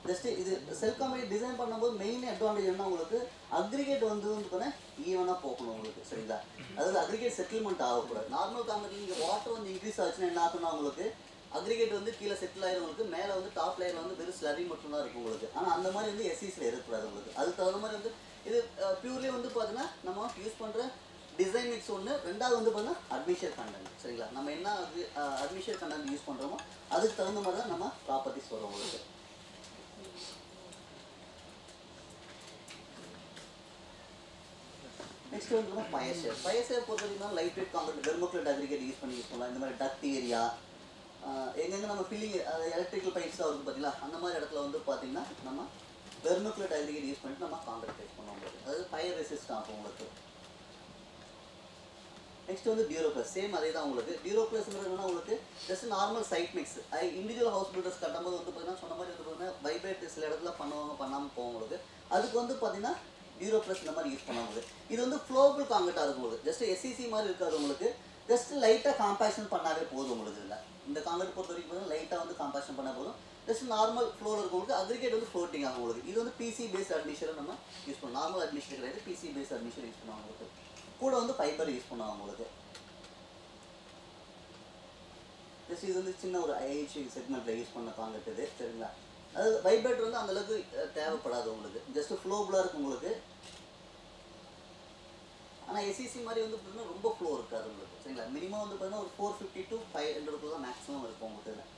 Just இது cell compound design பண்ணும்போது main advantage என்ன உங்களுக்கு அக்ரிகேட் வந்து வந்து பார்த்தீங்கன்னா ஈவனாக போகணும் உங்களுக்கு சரிங்களா அதாவது அக்ரிகேட் செட்டில்மெண்ட் ஆகக்கூடாது நார்மல் காங்கிரீட் நீங்கள் வாட்டர் வந்து இன்க்ரீஸ் ஆச்சுன்னா என்ன ஆகும்னா உங்களுக்கு அக்ரிகேட் வந்து கீழே செட்டில் ஆயிரும் உங்களுக்கு மேலே வந்து டாப் லேயர் வந்து வெறும் ஸ்லரி மட்டும் தான் இருக்கும் உங்களுக்கு ஆனால் அந்த மாதிரி வந்து எஸ்சிஸில் இருக்கக்கூடாது உங்களுக்கு அதுக்கு தகுந்த மாதிரி வந்து இது பியூர்லி வந்து பார்த்தீங்கன்னா நம்ம யூஸ் பண்ணுற டிசைன் மிக்ஸ் ஒன்று ரெண்டாவது வந்து பார்த்தீங்கன்னா அட்மிஷர் கண்டென்ட் சரிங்களா நம்ம என்ன அட்மிஷர் கண்டென்ட் யூஸ் பண்ணுறோமோ அதுக்கு தகுந்த மாதிரி தான் நம்ம ப்ராப்பர்ட்டிஸ் வரும் உங்களுக்கு நெக்ஸ்ட் வந்து பயசர் பயசர் பொறுத்த வரைக்கும் லைட் வெயிட் காங்கிரீட் வெர்மோக்லேட் அக்ரிகேட் யூஸ் பண்ணி யூஸ் பண்ணலாம் இந்த மாதிரி டக்ட் ஏரியா எங்கெங்க நம்ம ஃபில்லிங் எலக்ட்ரிக்கல் பைப்ஸ் வருது பார்த்தீங்களா அந்த மாதிரி இடத்துல வந்து பார்த்தீங்கன்னா நம்ம வெர்மோக்லேட் அக்ரிகேட் யூஸ் பண்ணிட்டு நம்ம காங்கிரீட் யூஸ் பண்ணுவோம் உங்களுக்கு அதாவது ஃபயர் ரெசிஸ்ட் ஆகும் உங்களுக்கு நெக்ஸ்ட் வந்து டியூரோ ப்ளஸ் சேம் அதே தான் உங்களுக்கு டியூரோ ப்ளஸ்ங்கிறது என்னன்னா உங்களுக்கு just normal site mix individual house builders கட்டும்போது வந்து பார்த்தீங்கன்னா சொன்ன மாதிரி வந்து பார்த்தீங்கன்னா வைப்ரேட் சில இடத்துல பண்ணுவாங்க பண்ணாமல் போகும் உங்களுக்கு அதுக்கு வந்து பார்த்தீங்கன்னா டியூரோ ப்ளஸ் இந்த மாதிரி யூஸ் பண்ணுவாங்க இது வந்து ஃப்ளோபிள் காங்கிரீட்டாக இருக்கும் உங்களுக்கு ஜஸ்ட் எஸ்சிசி மாதிரி இருக்காது உங்களுக்கு ஜஸ்ட் லைட்டாக காம்பேக்ஷன் பண்ணாலே போதும் உங்களுக்கு இதில் இந்த காங்கிரீட் பொறுத்த வரைக்கும் பார்த்தீங்கன்னா லைட்டாக வந்து காம்பேக்ஷன் பண்ணால் போதும் ஜஸ்ட் நார்மல் ஃப்ளோர் இருக்கவங்களுக்கு அக்ரிகேட் வந்து ஃப்ளோட்டிங் ஆகும் உங்களுக்கு இது வந்து பிசி பேஸ் அட்மிஷன் நம்ம யூஸ் பண்ணணும் நார்மல் அட்மிஷன் கிடையாது பிசி பேஸ் அட்மிஷன் யூஸ் பண்ணுவாங்க உங்களுக்கு கூட வந்து ஃபைபர் யூஸ் பண்ணுவாங்க உங்களுக்கு ஜஸ்ட் இது வந்து சின்ன ஒரு ஐஹெச்சி செக்மெண்ட்டில் யூஸ் பண்ண காங்கிரீட் இது சரிங்களா அதாவது வைப்ரேட்டர் வந்து அந்த அளவுக்கு அஹ், தேவைப்படாது உங்களுக்கு ஜஸ்ட் ஃப்ளோபுளாக இருக்கும் உங்களுக்கு ஆனால் எஸ்சிசி மாதிரி வந்து பார்த்தீங்கன்னா ரொம்ப ஃப்ளோ இருக்காது உங்களுக்கு சரிங்களா மினிமம் வந்து பார்த்தீங்கன்னா ஒரு four fifty to five hundred தான் மேக்ஸிமம் இருக்கும் உங்களுக்கு இதில்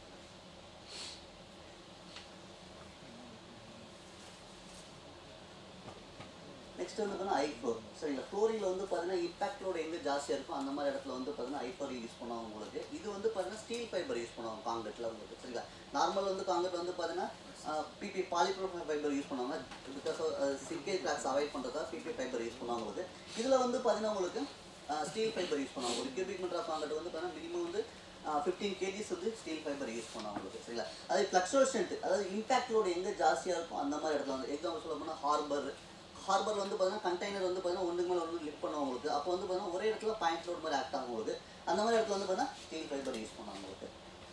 நெக்ஸ்ட் வந்து பார்த்தீங்கன்னா ஐ ஃப்ளோர் சரிங்களா ஃப்ளோரிங்கில் வந்து பார்த்தீங்கன்னா இம்பாக்ட் லோடு எங்கே ஜாஸ்தியாக இருக்கும் அந்த மாதிரி இடத்துல வந்து பார்த்தீங்கன்னா ஐ ஃப்ளோர் யூஸ் பண்ணுவாங்க உங்களுக்கு இது வந்து பார்த்தீங்கன்னா ஸ்டீல் ஃபைபர் யூஸ் பண்ணுவாங்க காங்கிரீட்டில் உங்களுக்கு சரிங்களா நார்மல் வந்து காங்கிரீட் வந்து பார்த்தீங்கன்னா பிபி பாலிப்ரோஃபைல் ஃபைபர் யூஸ் பண்ணுவாங்க பிகாஸ் சிக்கே கிளாக்ஸ் அவாய்ட் பண்ணுறதா பிபி ஃபைபர் யூஸ் பண்ணுவாங்க உங்களுக்கு இதில் வந்து பார்த்தீங்கன்னா உங்களுக்கு ஸ்டீல் ஃபைபர் யூஸ் பண்ணுவாங்க ஒரு கியூபிக் மீட்டர் ஆஃப் காங்கிரீட் வந்து பார்த்தீங்கன்னா மினிமம் வந்து ஃபிஃப்டீன் கேஜிஸ் வந்து ஸ்டீல் ஃபைபர் யூஸ் பண்ணுவாங்க உங்களுக்கு சரிங்களா அது ஃப்ளக்சுவல் ஸ்ட்ரென்த் அதாவது இம்பாக்ட் லோடு எங்கே ஜாஸ்தியாக இருக்கும் அந்த மாதிரி இடத்துல வந்து எக்ஸாம்பிள் சொல்ல போனால் ஹார்பர் ஹார்பர் வந்து பார்த்தீங்கன்னா கண்டெய்னர் வந்து பார்த்தீங்கன்னா ஒன்றுக்கு மேலே ஒன்று லிஃப்ட் பண்ணுவாங்க உங்களுக்கு அப்போ வந்து பார்த்தீங்கன்னா ஒரே இடத்துல பாயிண்ட் லோட் மாதிரி ஆக்ட் ஆகும் உங்களுக்கு அந்த மாதிரி இடத்துல வந்து பார்த்தீங்கன்னா ஸ்டீல் ஃபைபர் யூஸ் பண்ணுவாங்க உங்களுக்கு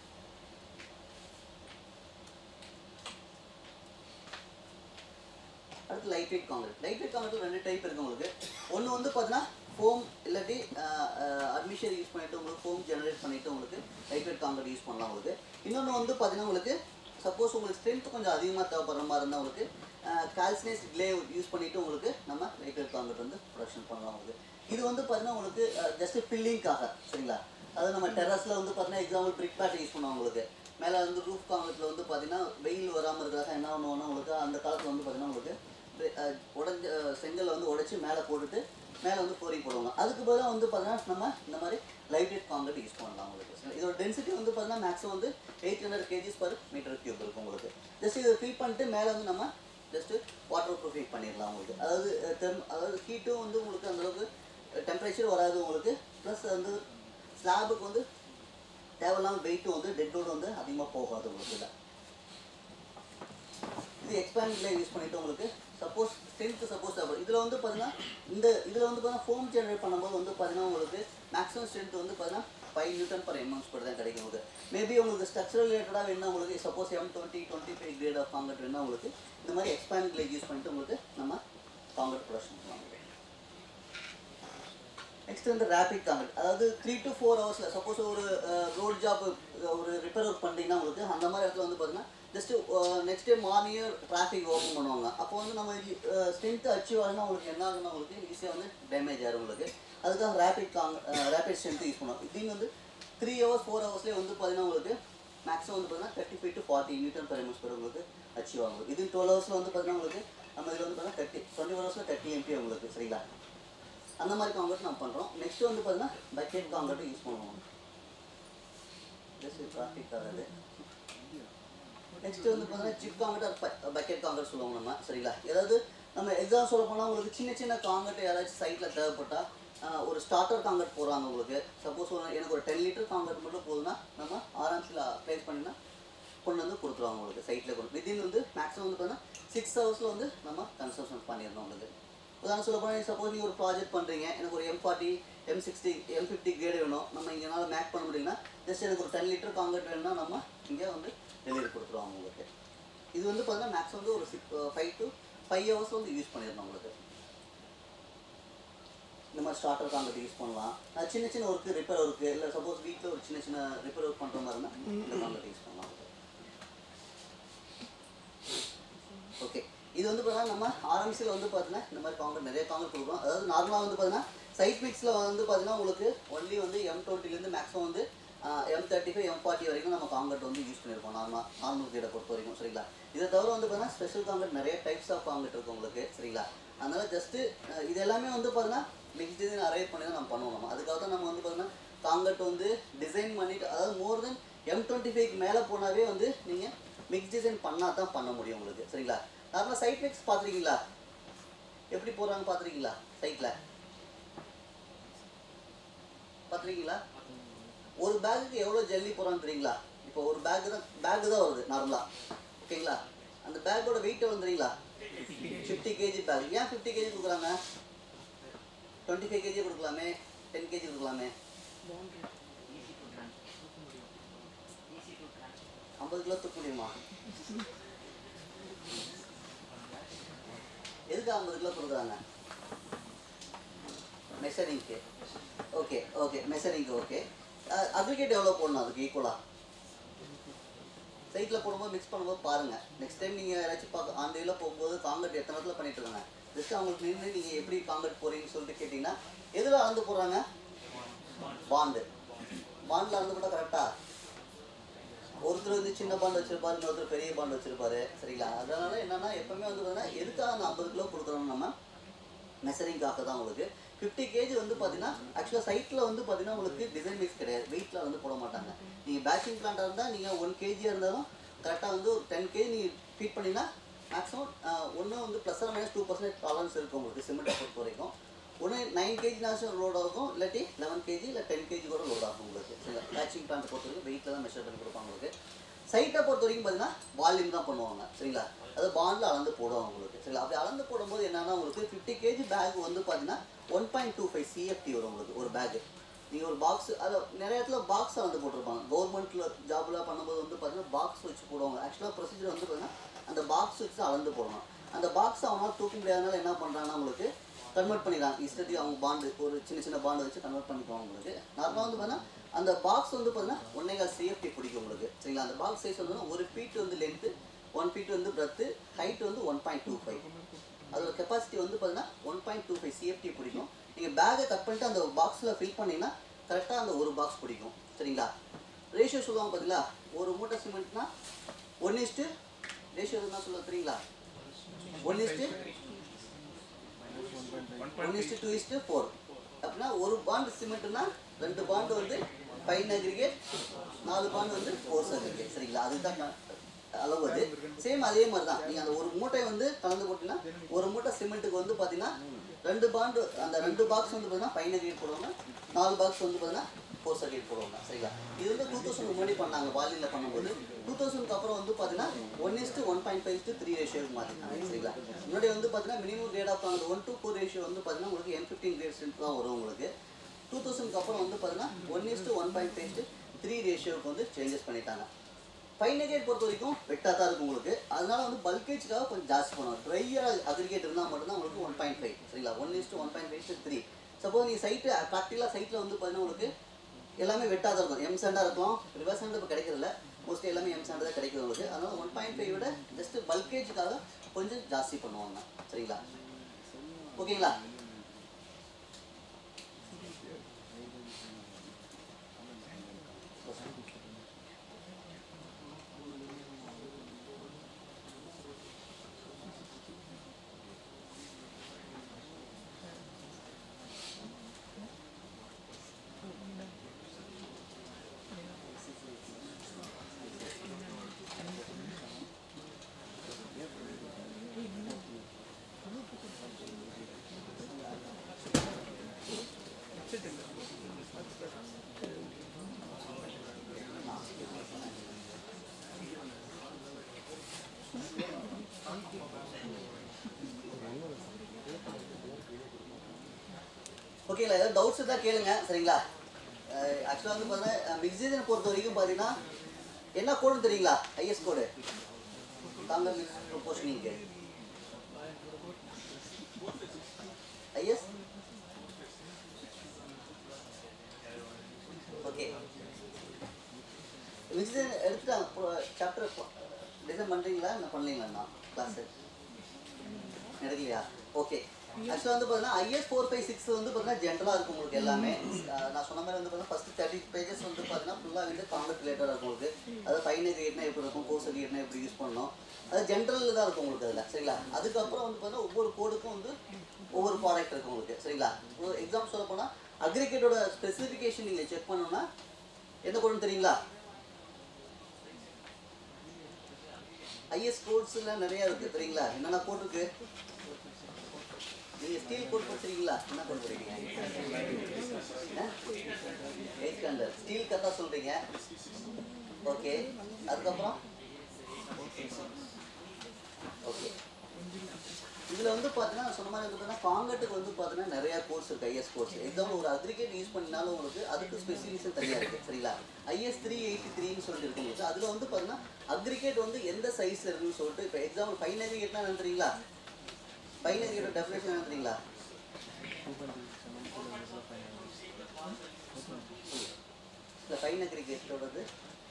அடுத்து light weight concrete light weight concrete ரெண்டு டைப் இருக்கு உங்களுக்கு ஒன்று வந்து பார்த்தீங்கன்னா ஃபோம் இல்லாட்டி அட்மிஷன் யூஸ் பண்ணிட்டு உங்களுக்கு ஃபோம் ஜெனரேட் பண்ணிட்டு உங்களுக்கு லைட் வெயிட் காங்கிரீட் யூஸ் பண்ணலாம் உங்களுக்கு இன்னொன்று வந்து பார்த்தீங்கன்னா உங்களுக்கு சப்போஸ் உங்களுக்கு ஸ்ட்ரென்த் கொஞ்சம் அதிகமாக தேவைப்படுற மாதிரி இருந்தால் உங்களுக்கு கால்சினேஸ் கிளே யூஸ் பண்ணிட்டு உங்களுக்கு நம்ம லைட் வெயிட் காங்கிரீட் வந்து ப்ரொடக்ஷன் பண்ணலாம் உங்களுக்கு இது வந்து பார்த்தீங்கன்னா உங்களுக்கு ஜஸ்ட் ஃபில்லிங்காக சரிங்களா அதாவது நம்ம டெரஸில் வந்து பார்த்தீங்கன்னா எக்ஸாம்பிள் பிரிக் பேட் யூஸ் பண்ணுவோம் உங்களுக்கு மேலே வந்து ரூஃப் காங்கிரீட்டில் வந்து பார்த்தீங்கன்னா வெயில் வராமல் இருக்கிறதாக என்ன பண்ணுவோம்னா உங்களுக்கு அந்த காலத்தில் வந்து பார்த்தீங்கன்னா உங்களுக்கு அஹ், உடைஞ்ச அஹ், செங்கல்ல வந்து உடைச்சி மேலே போட்டுட்டு மேலே வந்து ஃப்ளோரிங் போடுவாங்க அதுக்கு பதிலாக வந்து பார்த்தீங்கன்னா நம்ம இந்த மாதிரி லைட் வெயிட் காங்கிரீட் யூஸ் பண்ணலாம் உங்களுக்கு சரிங்களா? இதோட டென்சிட்டி வந்து பார்த்தீங்கன்னா மேக்ஸிமம் வந்து eight hundred KGs per metre cube இருக்கும் உங்களுக்கு ஜஸ்ட் இதை ஃபில் பண்ணிட்டு மேலே வந்து நம்ம ஜஸ்ட் வாட்டர் ப்ரூஃபிங் பண்ணிடலாம் உங்களுக்கு அதாவது தெர்ம் அதாவது ஹீட்டும் வந்து உங்களுக்கு அந்தளவுக்கு டெம்பரேச்சர் வராது உங்களுக்கு ப்ளஸ் வந்து ஸ்லாபுக்கு வந்து தேவையில்லாமல் வெயிட்டும் வந்து டெட்டோடு வந்து அதிகமாக போகாது உங்களுக்கு இதில் இது எக்ஸ்பேண்ட்ல யூஸ் பண்ணிட்டு உங்களுக்கு சப்போஸ் ஸ்ட்ரென்த் சப்போஸ் தேவைப்படும் இதில் வந்து பார்த்தீங்கன்னா இந்த இதில் வந்து பார்த்தீங்கன்னா ஃபோம் ஜெனரேட் பண்ணும்போது வந்து பார்த்தீங்கன்னா உங்களுக்கு மேக்ஸிமம் ஸ்ட்ரென்த் வந்து பார்த்தீங்கன்னா five newton per mm square தான் கிடைக்கும் உங்களுக்கு மேபி உங்களுக்கு ஸ்ட்ரக்சரல் ரிலேட்டடாக வேணா உங்களுக்கு suppose M twenty twenty five grade of concrete வேணா உங்களுக்கு இந்த மாதிரி எக்ஸ்பேண்ட் கிளேஜ் யூஸ் பண்ணிட்டு உங்களுக்கு நம்ம காங்கிரட் ப்ரொடக்ஷன் பண்ணுவாங்க நெக்ஸ்ட் வந்து ரேபிட் காங்கிரட் அதாவது த்ரீ டு ஃபோர் ஹவர்ஸில் சப்போஸ் ஒரு ரோட் ஜாப் ஒரு ரிப்பேர் ஒர்க் பண்ணுறீங்கன்னா உங்களுக்கு அந்த மாதிரி இடத்துல வந்து பார்த்தீங்கன்னா ஜஸ்ட் நெக்ஸ்ட் டே மார்னிங்கே டிராஃபிக் ஓப்பன் பண்ணுவாங்க அப்போ வந்து நம்ம ஸ்ட்ரென்த் அச்சீவ் ஆகுனா உங்களுக்கு என்ன ஆகுனா உங்களுக்கு ஈஸியாக வந்து டேமேஜ் ஆகும் உங்களுக்கு அதுக்காக ரேபிட் காங் ரேபிட் ஸ்ட்ரென்த் யூஸ் பண்ணுவோம் இதுன்னு வந்து த்ரீ ஹவர்ஸ் ஃபோர் ஹவர்ஸ்லேயே வந்து பார்த்தீங்கன்னா உங்களுக்கு மேக்ஸிமம் வந்து பார்த்தீங்கன்னா thirty five to forty newton per MS per உங்களுக்கு அச்சீவ் ஆகும் இது டுவெல் ஹவர்ஸில் வந்து பார்த்தீங்கன்னா உங்களுக்கு நம்ம இதில் வந்து பார்த்தீங்கன்னா தேர்ட்டி டுவெண்ட்டி ஃபோர் ஹவர்ஸில் தேர்ட்டி எம்பி உங்களுக்கு சரிங்களா அந்த மாதிரி காங்கிரட் நம்ம பண்ணுறோம் நெக்ஸ்ட் வந்து பார்த்தீங்கன்னா பக்கெட் காங்கிரட் யூஸ் பண்ணுவோம் ஜஸ்ட் டிராஃபிக் ஆகாது நெக்ஸ்ட் வந்து பார்த்தீங்கன்னா சிப் காங்கிரட் பக்கெட் காங்கிரட் சொல்லுவாங்க நம்ம சரிங்களா ஏதாவது நம்ம எக்ஸாம் சொல்ல போனால் உங்களுக்கு சின்ன சின்ன காங்கிரட் யாராச்சும் சைட்டில் தேவைப்பட்டால் ஆஹ், ஒரு ஸ்டார்டர் காங்கிரட் போடுறாங்க உங்களுக்கு சப்போஸ் எனக்கு ஒரு டென் லிட்டர் காங்கிரட் மட்டும் போதுன்னா நம்ம ஆர்எம்சியில் ப்ளேஸ் பண்ணினா கொண்டு வந்து கொடுத்துருவாங்க உங்களுக்கு சைட்டில் கொண்டு வித்தின் வந்து மேக்ஸிமம் வந்து பார்த்தீங்கன்னா சிக்ஸ் ஹவர்ஸில் வந்து நம்ம கன்ஸ்ட்ரக்ஷன் பண்ணிடணும் உங்களுக்கு உதாரணம் சொல்ல போனால் சப்போஸ் நீங்கள் ஒரு ப்ராஜெக்ட் பண்ணுறீங்க எனக்கு ஒரு M forty M sixty M fifty grade வேணும் நம்ம இங்கேனால மேக் பண்ண முடியலன்னா ஜஸ்ட் எனக்கு ஒரு டென் லிட்டர் காங்கிரட் வேணும்னா நம்ம இங்கே வந்து டெலிவரி கொடுத்துருவாங்க உங்களுக்கு இது வந்து பார்த்தீங்கன்னா மேக்ஸ் வந்து ஒரு six five to five hours வந்து யூஸ் பண்ணிடணும் உங்களுக்கு இந்த மாதிரி ஸ்டார்டர் காங்கிரட் யூஸ் பண்ணலாம் அஹ் சின்ன சின்ன ஒர்க்கு ரிப்பேர் ஒர்க்கு இல்லை சப்போஸ் வீட்டில் ஒரு சின்ன சின்ன ரிப்பேர் ஒர்க் பண்ணுற மாதிரி இருந்தால் இந்த காங்கிரட் யூஸ் பண்ணலாம் ஓகே இது வந்து பார்த்தீங்கன்னா நம்ம ஆர்எம்சியில் வந்து பார்த்தீங்கன்னா இந்த மாதிரி காங்கிரட் நிறைய காங்கிரட் கொடுக்குறோம் அதாவது நார்மலாக வந்து பார்த்தீங்கன்னா சைட் மிக்ஸில் வந்து பார்த்தீங்கன்னா உங்களுக்கு ஒன்லி வந்து எம் டுவெண்ட்டிலேருந்து மேக்ஸிமம் வந்து M thirty five M forty வரைக்கும் நம்ம காங்கிரட் வந்து யூஸ் பண்ணியிருக்கோம் நார்மலாக நார்மல் கிரேடை பொறுத்த வரைக்கும் சரிங்களா இதை தவிர வந்து பார்த்தீங்கன்னா ஸ்பெஷல் காங்கிரட் நிறைய டைப்ஸ் ஆஃப் காங்கிரட் இருக்குது உங்களுக்கு சரிங்களா அதனால ஜஸ்ட்டு இது எல்லாமே வந்து பார்த்தீங்கன்னா மிக்ஸ் டிசைன் அரேஞ்ச் பண்ணி தான் நம்ம பண்ணுவோம் நம்ம அதுக்காக தான் நம்ம வந்து பார்த்தீங்கன்னா காங்கிரட் வந்து டிசைன் பண்ணிட்டு அதாவது மோர் தென் எம் டுவெண்ட்டி ஃபைவ்க்கு மேலே போனாவே வந்து நீங்கள் மிக்ஸ் டிசைன் பண்ணால் தான் பண்ண முடியும் உங்களுக்கு சரிங்களா நார்மலாக சைட் மிக்ஸ் பார்த்துருக்கீங்களா எப்படி போடுறாங்க பார்த்துருக்கீங்களா சைட்டில் பார்த்துருக்கீங்களா ஒரு பேக்குக்கு எவ்வளோ ஜல்லி போகிறான்னு தெரியுங்களா இப்போ ஒரு பேக்கு தான் பேக்கு தான் வருது நார்மலாக ஓகேங்களா அந்த பேக்கோட வெயிட் எவ்வளோ தெரியுங்களா ஃபிஃப்டி கேஜி பேக் ஏன் ஃபிஃப்டி கேஜி கொடுக்குறாங்க டுவெண்ட்டி ஃபைவ் கேஜி கொடுக்கலாமே டென் கேஜி கொடுக்கலாமே ஐம்பது கிலோ தூக்க முடியுமா எதுக்கு ஐம்பது கிலோ கொடுக்குறாங்க மெஷரிங்க்கு ஓகே ஓகே மெஷரிங்க்கு ஓகே அக்ரிகேட் எவ்வளோ போடணும் அதுக்கு ஈக்குவலாக சைட்டில் போடும்போது மிக்ஸ் பண்ணும்போது பாருங்கள் நெக்ஸ்ட் டைம் நீங்கள் யாராச்சும் பார்க்க ஆன் டேயில் போகும்போது காங்கிரட் எத்தனை இடத்துல பண்ணிட்டு இருக்காங்க ஜஸ்ட் அவங்களுக்கு நின்று நீங்கள் எப்படி காங்கிரட் போகிறீங்கன்னு சொல்லிட்டு கேட்டிங்கன்னா எதில் அளந்து போடுறாங்க பாண்டு பாண்டில் அளந்து போட்டால் கரெக்டாக ஒருத்தர் வந்து சின்ன பாண்டு வச்சிருப்பாரு இன்னொருத்தர் பெரிய பாண்டு வச்சிருப்பாரு சரிங்களா அதனால என்னன்னா எப்பவுமே வந்து பார்த்தீங்கன்னா எதுக்காக அந்த ஐம்பது கிலோ கொடுக்குறோம் நம்ம மெஷரிங்காக தான் உங்களுக்கு ஃபிஃப்டி கேஜி வந்து பார்த்தீங்கன்னா ஆக்சுவலாக சைட்டில் வந்து பார்த்தீங்கன்னா உங்களுக்கு டிசைன் மிக்ஸ் கிடையாது வெயிட்டில் வந்து போட மாட்டாங்க நீங்கள் பேக்கிங் பிளான்ட்டாக இருந்தால் நீங்கள் ஒன் கேஜியாக இருந்தாலும் கரெக்டாக வந்து ஒரு டென் கேஜி நீங்கள் ஃபீட் பண்ணிங்கன்னா மேக்ஸிமம் ஒன்று வந்து plus minus two percentage tolerance இருக்கும் உங்களுக்கு சிமெண்ட்டை பொறுத்த வரைக்கும் ஒன்று நைன் கேஜி நாச்சும் லோட் ஆகும் இல்லாட்டி லெவன் கேஜி இல்லை டென் கேஜி கூட லோட் ஆகும் உங்களுக்கு சரிங்களா பேட்சிங் பிளான்ட் பொறுத்த வரைக்கும் வெயிட்டில் தான் மெஷர் பண்ணி கொடுப்பாங்க உங்களுக்கு சைட்டை பொறுத்த வரைக்கும் பார்த்தீங்கன்னா வால்யூம் தான் பண்ணுவாங்க சரிங்களா அது பாண்டில் அளந்து போடுவாங்க உங்களுக்கு சரிங்களா அப்படி அளந்து போடும்போது என்னன்னா உங்களுக்கு ஃபிஃப்டி கேஜி பேக் வந்து பார்த்தீங்கன்னா one point two five CFT வரும் உங்களுக்கு ஒரு பேக்கு நீங்கள் ஒரு பாக்ஸ் அது நிறைய இடத்துல பாக்ஸ் அளந்து போட்டிருப்பாங்க கவர்மெண்ட்டில் ஜாப்லாம் பண்ணும்போது வந்து பார்த்தீங்கன்னா பாக்ஸ் வச்சு போடுவாங்க ஆக்சுவலாக ப்ரொசீஜர் வந்து பார்த்தீங்கன்னா அந்த பாக்ஸ் வச்சு தான் அளந்து போடணும் அந்த பாக்ஸ் அவங்களால தூக்க முடியாதனால என்ன பண்ணுறாங்கன்னா உங்களுக்கு கன்வெர்ட் பண்ணிடுறாங்க இஷ்டத்துக்கு அவங்க பாண்டு ஒரு சின்ன சின்ன பாண்டு வச்சு கன்வெர்ட் பண்ணிக்குவாங்க உங்களுக்கு நார்மலாக வந்து பார்த்தீங்கன்னா அந்த பாக்ஸ் வந்து பார்த்தீங்கன்னா ஒன்னே கால் சேஃப்டி பிடிக்கும் உங்களுக்கு சரிங்களா அந்த பாக்ஸ் சைஸ் வந்து ஒரு ஃபீட் வந்து லென்த்து ஒன் ஃபீட் வந்து பிரத்து ஹைட் வந்து ஒன் பாயிண்ட் டூ ஃபைவ் அதோட கெப்பாசிட்டி வந்து பார்த்தீங்கன்னா one point two five CFT பிடிக்கும் நீங்கள் பேக்கை கட் பண்ணிட்டு அந்த பாக்ஸில் ஃபில் பண்ணீங்கன்னா கரெக்டாக அந்த ஒரு பாக்ஸ் பிடிக்கும் சரிங்களா ரேஷியோ சொல்லுவாங்க பார்த்தீங்களா ஒரு மூட்டை சிமெண்ட்னா ஒன் இஸ்ட்டு ரேஷியோ என்ன சொல்ல தெரியுங்களா one is to one is to two is to four அப்படின்னா ஒரு பாண்டு சிமெண்ட்னா ரெண்டு பாண்டு வந்து ஃபைன் அக்ரிகேட் நாலு பாண்டு வந்து ஃபோர்ஸ் அக்ரிகேட் சரிங்களா அதுதான் க- அளவு அது சேம் அதே மாதிரி தான் நீங்கள் அந்த ஒரு மூட்டை வந்து கலந்து போட்டிங்கன்னா ஒரு மூட்டை சிமெண்ட்டுக்கு வந்து பார்த்தீங்கன்னா ரெண்டு பாண்டு அந்த ரெண்டு பாக்ஸ் வந்து பார்த்தீங்கன்னா ஃபைன் அக்ரிகேட் போடுவாங்க நாலு பாக்ஸ் வந்து பார்த்தீங்கன்னா ஃபோர்ஸ் அக்ரிகேட் போடுவாங்க சரிங்களா இது வந்து டூ தௌசண்ட் முன்னாடி பண்ணாங்க வாலியில் பண்ணும்போது டூ தௌசண்ட்க்கு அப்புறம் வந்து பார்த்தீங்கன்னா one is to one point five is to three ரேஷியோக்கு மாற்றிருக்காங்க சரிங்களா முன்னாடி வந்து பார்த்தீங்கன்னா மினிமம் கிரேட் ஆஃப் அந்த ஒன் டூ ஃபோர் ரேஷியோ வந்து பார்த்தீங்கன்னா உங்களுக்கு எம் ஃபிஃப்டின் கிரேட் ஸ்ட்ரென்த் தான் வரும் உங்களுக்கு டூ தௌசண்ட்க்கு அப்புறம் வந்து பார்த்தீங்கன்னா one is to one point five three ரேஷியோவுக்கு வந்து சேஞ்சஸ் பண்ணிட்டாங்க ஃபைனகேட் பொறுத்த வரைக்கும் வெட்டாக தான் இருக்கும் உங்களுக்கு அதனால வந்து பல்கேஜ்க்காக கொஞ்சம் ஜாஸ்தி பண்ணுவோம் ட்ரையாக அக்ரிகேட் இருந்தால் மட்டும்தான் உங்களுக்கு ஒன் பாயிண்ட் ஃபைவ் சரிங்களா one is to one point five three suppose நீங்கள் சைட்டு ப்ராக்டிக்கலாக சைட்டில் வந்து பார்த்தீங்கன்னா உங்களுக்கு எல்லாமே வெட்டாக தான் இருக்கும் எம் சாண்டாக இருக்கும் ரிவர்ஸ் சாண்ட் இப்போ கிடைக்கிறதில்ல மோஸ்ட்லி எல்லாமே எம் சாண்ட் தான் கிடைக்குது உங்களுக்கு அதனால ஒன் பாயிண்ட் ஃபைவ் விட ஜஸ்ட் பல்கேஜுக்காக கொஞ்சம் ஜாஸ்தி பண்ணுவாங்க சரிங்களா ஓகேங்களா ஓகேங்களா ஏதாவது டவுட்ஸ் இருந்தால் கேளுங்க சரிங்களா ஆக்சுவலாக வந்து பார்த்தீங்கன்னா மிக்சிஜனை பொறுத்த வரைக்கும் பார்த்தீங்கன்னா என்ன கோடுன்னு தெரியுங்களா ஐஎஸ் கோடு காங்கர் மீன்ஸ் ப்ரொபோஷனிங்க்கு ஐஎஸ் ஓகே விஜய் எடுத்துட்டாங்க சாப்டர் டிசைன் பண்ணுறீங்களா என்ன பண்ணலீங்களா கிளாஸு நடக்கலையா ஓகே ஆக்சுவலாக வந்து பார்த்தீங்கன்னா ஐஎஸ் ஃபோர் ஃபைவ் சிக்ஸ் வந்து பார்த்தீங்கன்னா ஜென்ரலாக இருக்கும் உங்களுக்கு எல்லாமே அஹ் நான் சொன்ன மாதிரி வந்து பார்த்தீங்கன்னா ஃபஸ்ட்டு தேர்ட்டி பேஜஸ் வந்து பார்த்தீங்கன்னா ஃபுல்லாக வந்து காம்பட் ரிலேட்டடாக இருக்கும் உங்களுக்கு அதாவது ஃபைனல் கிரியேட்னா எப்படி இருக்கும் கோர்ஸ் கிரியேட்னா எப்படி யூஸ் பண்ணணும் அது ஜென்ரல் தான் இருக்கும் உங்களுக்கு அதில் சரிங்களா அதுக்கப்புறம் வந்து பார்த்தீங்கன்னா ஒவ்வொரு கோடுக்கும் வந்து ஒவ்வொரு ப்ராடக்ட் இருக்கும் உங்களுக்கு சரிங்களா ஒரு எக்ஸாம் சொல்ல போனால் அக்ரிகேட்டோட ஸ்பெசிஃபிகேஷன் நீங்கள் செக் பண்ணணும்னா எந்த கோடுன்னு தெரியுங்களா ஐஎஸ் கோட்ஸில் நிறையா இருக்குது தெரியுங்களா என்னென்ன கோட் இருக்கு நீங்கள் ஸ்டீல் கோட் படிச்சிருக்கீங்களா என்ன கோட் படிக்கிறீங்க எயிட் ஸ்டாண்டர்ட் ஸ்டீல் கரெக்டாக சொல்கிறீங்க ஓகே அதுக்கப்புறம் ஓகே இதில் வந்து பார்த்தீங்கன்னா நான் சொன்ன மாதிரி வந்து பார்த்தீங்கன்னா காங்கட்டுக்கு வந்து பார்த்தீங்கன்னா நிறைய கோர்ஸ் இருக்குது ஐஎஸ் கோர்ஸ் எக்ஸாம்பிள் ஒரு அக்ரிகேட் யூஸ் பண்ணினாலும் உங்களுக்கு அதுக்கு ஸ்பெசிஃபிகேஷன் தனியாக இருக்குது சரிங்களா ஐஎஸ் த்ரீ எயிட்டி த்ரீன்னு சொல்லிட்டு இருக்கு உங்களுக்கு அதில் வந்து பார்த்தீங்கன்னா அக்ரிகேட் வந்து எந்த சைஸில் இருக்குன்னு சொல்லிட்டு இப்போ எக்ஸாம்பிள் ஃபைன் அக்ரிகேட்னா என்ன தெரியுங்களா ஃபைன் அக்ரிகேட் டெஃபினேஷன் என்ன தெரியுங்களா இல்லை ஃபைன் அக்ரிகேட்டோடது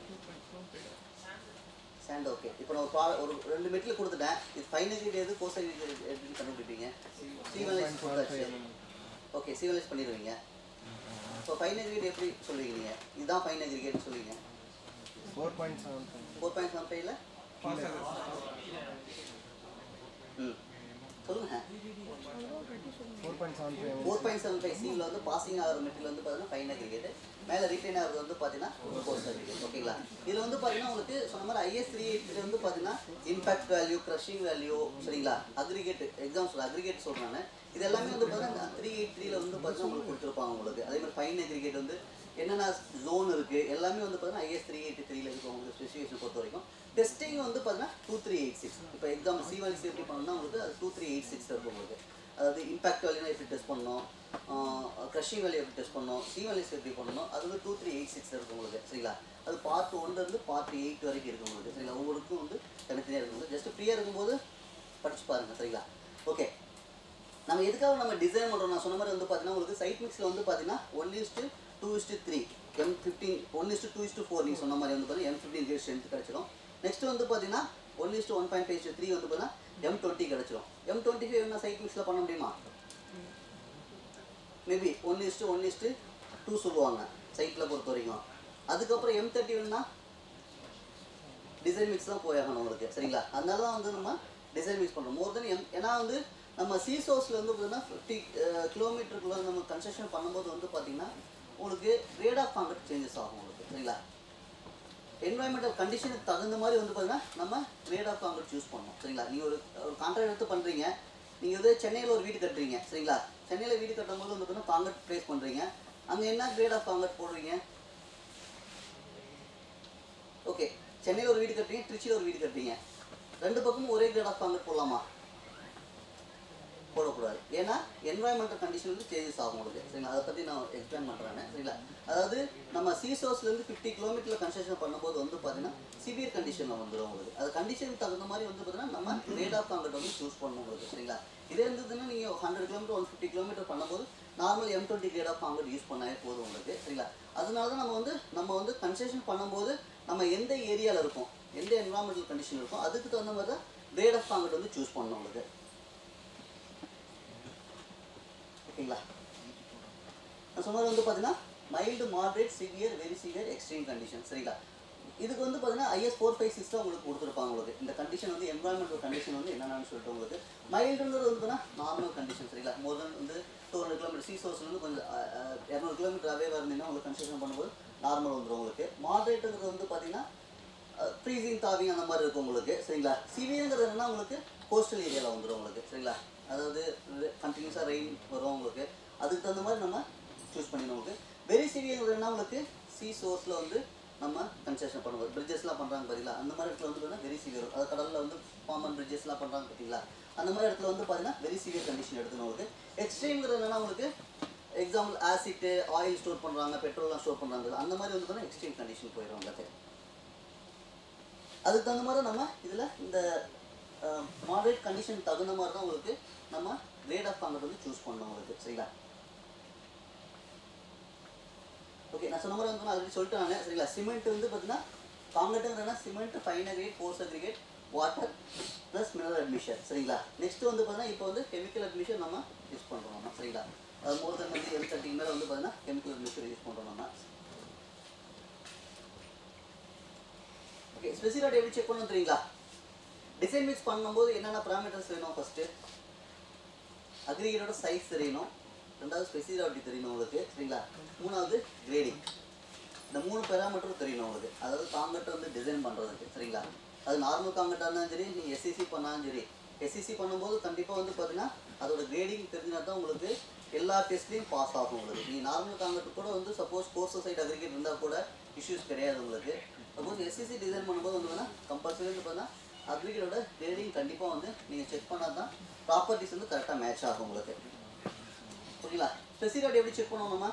சாண்ட் ஓகே இப்போ நான் ஒரு பா ஒரு ரெண்டு மெட்டில் கொடுத்துட்டேன் இது ஃபைன் அக்ரிகேட் எது கோஸ் அக்ரிகேட் எதுன்னு கண்டுபிடிப்பீங்க சீவலைஸ் போட்டாச்சு ஓகே சீவலைஸ் பண்ணிடுவீங்க இப்போ ஃபைன் அக்ரிகேட் எப்படி சொல்லுவீங்க நீங்கள் இதுதான் ஃபைன் அக்ரிகேட்னு சொல்லுவீங்க four point seven five four point seven ஃபைவ்ல ம் சொல்லுங்கள் four point seven five four point seven five சியில் வந்து பாசிங் ஆகிற மெட்டீரியல் வந்து பார்த்தீங்கன்னா ஃபைன் அக்ரிகேட் மேலே ரீட்டைன் ஆகிறது வந்து பார்த்தீங்கன்னா கோர்ஸ் அக்ரிகேட் ஓகேங்களா இதில் வந்து பார்த்தீங்கன்னா உங்களுக்கு சொன்ன மாதிரி ஐஎஸ் த்ரீ எயிட் வந்து பார்த்தீங்கன்னா இம்பாக்ட் வேல்யூ க்ரஷிங் வேல்யூ சரிங்களா அக்ரிகேட் எக்ஸாம் சொல்ல அக்ரிகேட் சொல்கிறேன் இது எல்லாமே வந்து பார்த்தீங்கன்னா த்ரீ எயிட் த்ரீல வந்து பார்த்தீங்கன்னா உங்களுக்கு கொடுத்துருப்பாங்க உங்களுக்கு அதே மாதிரி ஃபைன் அக்ரிகேட் வந்து என்னென்ன ஜோன் இருக்குது எல்லாமே வந்து பார்த்தீங்கன்னா ஐஎஸ் த்ரீ எயிட்டி த்ரீல இருக்கும் உங்களுக்கு ஸ்பெசிஃபிகேஷன் பொறுத்த வரைக்கும் டெஸ்டிங் வந்து பார்த்தீங்கன்னா டூ த்ரீ எயிட் சிக்ஸ் இப்போ எக்ஸாம் சிவன் எப்படி பண்ணணும்னா உங்களுக்கு அது டூ த்ரீ எயிட் சிக்ஸ் இருக்கும் உங்களுக்கு அதாவது இம்பாக்ட் வேல்யூனா எப்படி டெஸ்ட் பண்ணணும் க்ரஷிங் வேல்யூ எப்படி டெஸ்ட் பண்ணணும் சி வேல்யூஸ் எப்படி பண்ணணும் அது வந்து டூ த்ரீ எயிட் சிக்ஸ் இருக்கும் உங்களுக்கு சரிங்களா அது பார்ட் ஒன்லேருந்து பார்ட் எயிட் வரைக்கும் இருக்கும் உங்களுக்கு சரிங்களா ஒவ்வொருக்கும் வந்து தனித்தனியாக இருக்கும் ஜஸ்ட் ஃப்ரீயாக இருக்கும்போது படிச்சு பாருங்க சரிங்களா ஓகே நம்ம எதுக்காக நம்ம டிசைன் பண்ணுறோம் நான் சொன்ன மாதிரி வந்து பார்த்தீங்கன்னா உங்களுக்கு சைட் மிக்ஸில் வந்து பார்த்தீங்கன்னா one is to two is to three M fifteen one is to two is to four நீங்கள் சொன்ன மாதிரி வந்து பார்த்தீங்கன்னா எம் ஃபிஃப்டீன் கேட் ஸ்ட்ரென்த் கிடச்சிடும் நெக்ஸ்ட் வந்து பார்த்தீங்கன்னா one is to one point five three வந்து பார்த்தீங்கன்னா எம் டுவெண்ட்டி கிடச்சிடும் எம் டுவெண்ட்டி ஃபைவ் என்ன சைட் மிக்ஸில் பண்ண முடியுமா maybe one is to one is to two சொல்லுவாங்க சைட்டில் பொறுத்த வரைக்கும் அதுக்கப்புறம் எம் தேர்ட்டி வேணும்னா டிசைன் மிக்ஸ் தான் போயாகணும் உங்களுக்கு சரிங்களா அதனால தான் வந்து நம்ம டிசைன் மிக்ஸ் பண்ணுறோம் மோர் தென் எம் ஏன்னா வந்து நம்ம சீசோஸில் வந்து பார்த்தீங்கன்னா ஃபிஃப்டி கிலோமீட்டருக்குள்ளே நம்ம கன்ஸ்ட்ரக்ஷன் பண்ணும்போது வந்து பார்த்தீங்கன்னா உங்களுக்கு ரேட் ஆஃப் கான்கிரீட் சேஞ்சஸ் ஆகும் உங்களுக்கு சரிங்களா என்வாயன்மெண்டல் கண்டிஷனுக்கு தகுந்த மாதிரி வந்து பார்த்தீங்கன்னா நம்ம கிரேட் ஆஃப் கான்கிரீட் யூஸ் பண்ணணும் சரிங்களா நீங்கள் ஒரு ஒரு கான்ட்ராக்ட் எடுத்து பண்ணுறீங்க நீங்கள் வந்து சென்னையில் ஒரு வீடு கட்டுறீங்க சரிங்களா சென்னையில் வீடு கட்டும்போது வந்து பார்த்தீங்கன்னா கான்கிரீட் ப்ளேஸ் பண்ணுறீங்க அங்கே என்ன கிரேட் ஆஃப் கான்கிரீட் போடுறீங்க ஓகே சென்னையில் ஒரு வீடு கட்டுறீங்க திருச்சியில் ஒரு வீடு கட்டுறீங்க ரெண்டு பக்கமும் ஒரே கிரேட் ஆஃப் கான்கிரீட் போடலாமா போடக்கூடாது ஏன்னா என்வாயன்மெண்டல் கண்டிஷன் வந்து சேஞ்சஸ் ஆகும் உங்களுக்கு சரிங்களா அதை பற்றி நான் எக்ஸ்பிளைன் பண்ணுறேன் சரிங்களா அதாவது நம்ம சீசோஸ்லேருந்து ஃபிஃப்டி கிலோமீட்டரில் கன்ஸ்ட்ரக்ஷன் பண்ணும்போது வந்து பார்த்தீங்கன்னா சிவியர் கண்டிஷனில் வந்துடும் உங்களுக்கு அது கண்டிஷனுக்கு தகுந்த மாதிரி வந்து பார்த்தீங்கன்னா நம்ம ரேட் ஆஃப் காங்கிரட் வந்து சூஸ் பண்ணணும் உங்களுக்கு சரிங்களா இதே இருந்ததுன்னா நீங்கள் hundred kilometer one fifty kilometer பண்ணும்போது normal M twenty grade of concrete use பண்ணாலே போதும் உங்களுக்கு சரிங்களா அதனால தான் நம்ம வந்து நம்ம வந்து கன்ஸ்ட்ரக்ஷன் பண்ணும்போது நம்ம எந்த ஏரியாவில் இருக்கோம் எந்த என்வரான்மெண்டல் கண்டிஷன் இருக்கோ அதுக்கு தகுந்த மாதிரி தான் கிரேட் ஆஃப் காங்கிரட் வந்து சூஸ் பண்ணணும் உங்களுக்கு ஓகேங்களா நான் சொன்னது வந்து பார்த்தீங்கன்னா mild moderate severe very severe extreme condition சரிங்களா இதுக்கு வந்து பார்த்தீங்கன்னா ஐஎஸ் ஃபோர் ஃபைவ் சிக்ஸ் தான் உங்களுக்கு கொடுத்துருப்பாங்க உங்களுக்கு இந்த கண்டிஷன் வந்து என்வரான்மெண்டல் கண்டிஷன் வந்து என்னென்னு சொல்லிட்டு உங்களுக்கு மைல்டுன்றது வந்து பார்த்தீங்கன்னா நார்மல் கண்டிஷன் சரிங்களா மோர் தென் வந்து டூ ஹண்ட்ரட் கிலோமீட்டர் சி சோர்ஸ்லேருந்து கொஞ்சம் அஹ், அஹ், இரநூறு கிலோமீட்டர் அவே இருந்தீங்கன்னா உங்களுக்கு கன்ஸ்ட்ரக்ஷன் பண்ணும்போது நார்மல் வந்துடும் உங்களுக்கு மாட்ரேட்டுங்கிறது வந்து பார்த்தீங்கன்னா ஃப்ரீசிங் தாவிங் அந்த மாதிரி இருக்கும் உங்களுக்கு சரிங்களா சிவியங்கிறது என்னன்னா உங்களுக்கு கோஸ்டல் ஏரியாவில் வந்துடும் உங்களுக்கு சரிங்களா அதாவது கண்டினியூஸாக ரெயின் வரும் உங்களுக்கு அதுக்கு தகுந்த மாதிரி நம்ம சூஸ் பண்ணிடணும் உங்களுக்கு வெரி சிவியங்கிறது என்ன உங்களுக்கு சி சோர்ஸில் வந்து நம்ம கன்ஸ்ட்ரக்ஷன் பண்ணுவோம் பிரிட்ஜஸ்லாம் பண்ணுறாங்க பார்த்தீங்களா அந்த மாதிரி இடத்துல வந்து பார்த்தீங்கன்னா வெரி சிவியர் அது கடலில் வந்து பாம்பன் பிரிட்ஜஸ்லாம் பண்ணுறாங்க பார்த்தீங்களா அந்த மாதிரி இடத்துல வந்து பார்த்தீங்கன்னா வெரி சிவியர் கண்டிஷன் எடுக்கணும் உங்களுக்கு எக்ஸ்ட்ரீம்ங்கிறது என்னன்னா உங்களுக்கு எக்ஸாம்பிள் ஆசிட்டு ஆயில் ஸ்டோர் பண்ணுறாங்க பெட்ரோல்லாம் ஸ்டோர் பண்ணுறாங்க அந்த மாதிரி வந்து பார்த்தீங்கன்னா எக்ஸ்ட்ரீம் கண்டிஷன் போயிடும் உங்களுக்கு அதுக்கு தகுந்த மாதிரி நம்ம இதில் இந்த மாடரேட் கண்டிஷன் தகுந்த மாதிரி தான் உங்களுக்கு நம்ம கிரேட் ஆஃப் காங்கிரட் வந்து சூஸ் பண்ணணும் உங்களுக்கு சரிங்களா ஓகே நான் சொன்ன மாதிரி வந்து நான் ஆல்ரெடி சொல்லிட்டேன் நான் சரிங்களா சிமெண்ட் வந்து பார்த்தீங்கன்னா காங்கிரட்டுங்கிறனா cement fine aggregate force aggregate water plus mineral admission சரிங்களா நெக்ஸ்ட் வந்து பார்த்தீங்கன்னா இப்போ வந்து கெமிக்கல் அட்மிஷன் நம்ம யூஸ் பண்ணுறோம் நம்ம சரிங்களா அது மோர் தென் வந்து எம் தேர்ட்டிக்கு மேலே வந்து பார்த்தீங்கன்னா கெமிக்கல் அட்மிஷன் யூஸ் பண்ணுறோம் நம்ம ஓகே ஸ்பெசிஃபிக் எப்படி செக் பண்ணணும் தெரியுங்களா டிசைன் மிக்ஸ் பண்ணும்போது என்னென்ன ப்ராமீட்டர்ஸ் வேணும் ஃபஸ்ட்டு அக்ரிகேட்டோட சைஸ் தெரியணும் ரெண்டாவது ஸ்பெசிஃபிக் தெரியணும் உங்களுக்கு சரிங்களா மூணாவது கிரேடிங் இந்த மூணு பேராமீட்டரும் தெரியணும் உங்களுக்கு அதாவது காங்கட்டை வந்து டிசைன் பண்ணுறதுக்கு சரிங்களா அது நார்மல் காங்கட்டாக இருந்தாலும் சரி நீங்கள் எஸ்சிசி பண்ணாலும் சரி எஸ்சிசி பண்ணும்போது கண்டிப்பாக வந்து பார்த்தீங்கன்னா அதோட கிரேடிங் தெரிஞ்சினா தான் உங்களுக்கு எல்லா டெஸ்ட்லையும் பாஸ் ஆகும் உங்களுக்கு நீங்கள் நார்மல் காங்கட்டு கூட வந்து சப்போஸ் கோர்ஸ் சைட் அக்ரிகேட் இருந்தால் கூட இஷ்யூஸ் கிடையாது உங்களுக்கு சப்போஸ் எஸ்சிசி டிசைன் பண்ணும்போது வந்து பார்த்தீங்கன்னா கம்பல்சரி வந்து பார்த்தீங்கன்னா அக்ரிகேட்டோட கிரேடிங் கண்டிப்பாக வந்து நீங்கள் செக் பண்ணால் தான் ப்ராப்பர்ட்டிஸ் வந்து கரெக்டாக மேட்ச் ஆகும் உங்களுக்கு ஓகேங்களா ஸ்பெசிஃபிக் எப்படி செக் பண்ணுவோம் நம்ம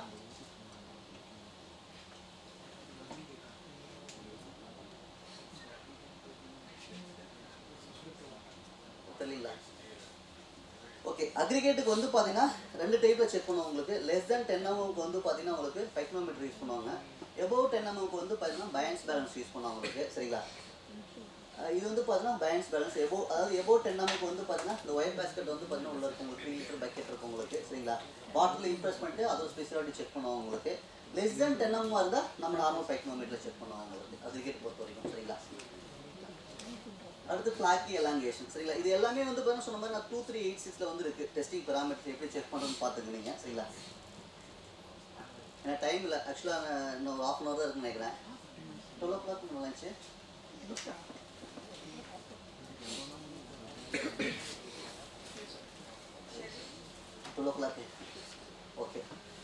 தெரியல ஓகே அக்ரிகேட்டுக்கு வந்து பார்த்தீங்கன்னா ரெண்டு டைப்பில் செக் பண்ணுவோம் உங்களுக்கு லெஸ் தென் டென் எம்எம்க்கு வந்து பார்த்தீங்கன்னா உங்களுக்கு பைக்னோமீட்டர் யூஸ் பண்ணுவாங்க எபோவ் டென் எம்எம்க்கு வந்து பார்த்தீங்கன்னா பயன்ஸ் பேலன்ஸ் யூஸ் பண்ணுவாங்க உங்களுக்கு சரிங்களா அஹ் இது வந்து பார்த்தீங்கன்னா பயன்ஸ் பேலன்ஸ் எபோ அதாவது எபோவ் டென் எம்எம்க்கு வந்து பார்த்தீங்கன்னா இந்த ஒயர் பேஸ்கெட் வந்து பார்த்தீங்கன்னா உள்ள இருக்கும் உங்களுக்கு த்ரீ லிட்டர் பக்கெட் இருக்கும் உங்களுக்கு சரிங்களா பாட்டில் இம்ப்ரெஸ் பண்ணிட்டு அதோட ஸ்பெஷாலிட்டி செக் பண்ணுவாங்க உங்களுக்கு லெஸ் தென் டென் எம்எம் இருந்தால் நம்ம நார்மல் பைக்னோமீட்டர் செக் பண்ணுவாங்க உங்களுக்கு அக்ரிகேட் பொறுத்த வரைக்கும் சரிங்களா அடுத்து ஃப்ளாக்கி எலாங்கேஷன் சரிங்களா இது எல்லாமே வந்து பார்த்தீங்கன்னா சொன்ன மாதிரி நான் டூ த்ரீ எயிட் சிக்ஸில் வந்து இருக்குது டெஸ்டிங் பெராமீட்டர் எப்படி செக் பண்ணுறதுன்னு பார்த்துக்கினீங்க சரிங்களா ஏன்னா டைம் இல்லை ஆக்சுவலாக இன்னும் ஒரு ஆஃப் அன் ஹவர் தான் இருக்குன்னு நினைக்கிறேன் twelve o'clock lunch twelve o'clock okay